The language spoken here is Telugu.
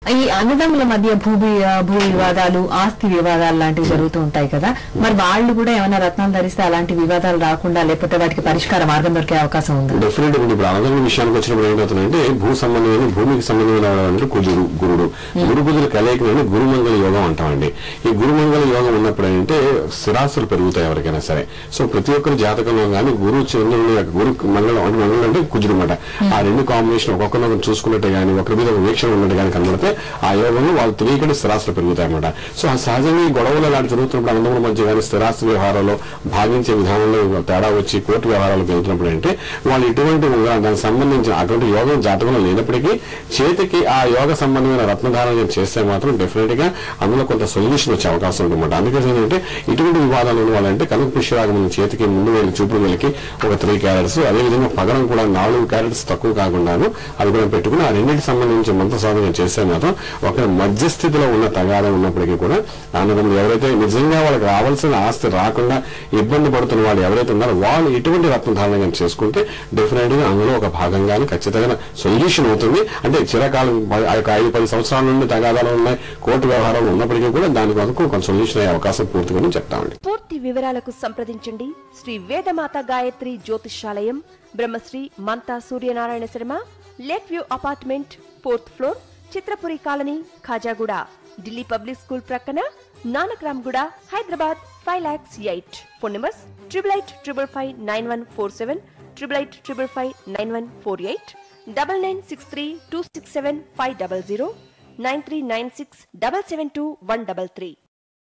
ఈ అన్నదమ్ముల మధ్య భూ వి- భూ వివాదాలు ఆస్తి వివాదాలు లాంటివి జరుగుతూ ఉంటాయి కదా మరి వాళ్ళు కూడా ఏమైనా రత్నాలు ధరిస్తే అలాంటి వివాదాలు రాకుండా లేకపోతే వాటికి పరిష్కార మార్గం దొరికే అవకాశం ఉందా డెఫినెట్ ఇప్పుడు ఆంధ్ర విషయానికి వచ్చినప్పుడు ఏమవుతుందంటే భూ సంబంధమైన భూమికి సంబంధమైన అంటే కుజుడు గురుడు గురు కుజుడు కలయికని గురుమంగళ యోగం అంటామండి ఈ గురుమంగళ యోగం ఉన్నప్పుడు ఏంటంటే స్థిరాస్తులు పెరుగుతాయి ఎవరికైనా సరే సో ప్రతి ఒక్కరి జాతకంలో కానీ గురు చంద్రుని యొక్క గురు మంగళం అంటే మంగళం అంటే కుజుడు అనమాట ఆ రెండు కాంబినేషన్ ఒక్కొక్కరు చూసుకున్నట్టే కానీ ఒకరి మీద ఒక వీక్షణ ఉన్నట్టు కానీ కనబడితే ఆ యోగంలో వాళ్ళు తెలియకుండా స్థిరాస్తులు పెరుగుతాయి అన్నమాట సో ఆ సహజంగా ఈ గొడవలు అలాంటి జరుగుతున్నప్పుడు అన్నదమ్ముల మధ్య కానీ స్థిరాస్తి వ్యవహారాలు భాగించే విధానంలో తేడా వచ్చి కోర్టు వ్యవహారాలకు వెళ్తున్నప్పుడు అంటే వాళ్ళు ఇటువంటి దానికి సంబంధించిన అటువంటి యోగం జాతకంలో లేనప్పటికీ చేతికి ఆ యోగ సంబంధమైన రత్నధారణ చేస్తే మాత్రం డెఫినెట్ గా అందులో కొంత సొల్యూషన్ వచ్చే అవకాశం ఉంటుందన్నమాట అందుకే ఏంటంటే ఇటువంటి వివాదాలు ఉన్న వాళ్ళంటే కనుక పుష్యరాగం చేతికి ముందు వేలు చూపుడు వేలకి ఒక త్రీ క్యారెట్స్ అదేవిధంగా పగడం కూడా నాలుగు క్యారెట్స్ తక్కువ కాకుండాను అది కూడా పెట్టుకుని ఆ రెండింటికి సంబంధించి మంత్ర సాధన చేస్తే మాత్రం ఒక మధ్యస్థితిలో ఉన్న తగాదం ఉన్నప్పటికీ కూడా అన్నదమ్ములు ఎవరైతే నిజంగా వాళ్ళకి రావాల్సిన ఆస్తి రాకుండా ఇబ్బంది పడుతున్న వాళ్ళు ఎవరైతే ఉన్నారో వాళ్ళు ఇటువంటి రత్నధారణ కానీ చేసుకుంటే డెఫినెట్ గా అందులో ఒక భాగంగానే ఖచ్చితంగా సొల్యూషన్ అవుతుంది అంటే చిరకాలం ప- ఆ యొక్క ఐదు పది సంవత్సరాల నుండి తగాదాలు ఉన్నాయి కోర్టు వ్యవహారాలు ఉన్నప్పటికీ కూడా దాని వరకు కొంత సొల్యూషన్ అయ్యే అవకాశం పూర్తిగా ఉందని చెప్తామండి పూర్తి వివరాలకు సంప్రదించండి Shri Vedamata Gayatri Jyotishyalayam Brahmashri Mantha Suryanarayana Sharma lake view apartment fourth floor Chitrapuri colony Khajaguda Delhi public school ప్రక్కన Nanakramguda Hyderabad five lakhs eight phone numbers triple eight triple five nine one four seven triple eight triple five nine one four eight double nine six three two six seven five double zero nine three nine six double seven two one double three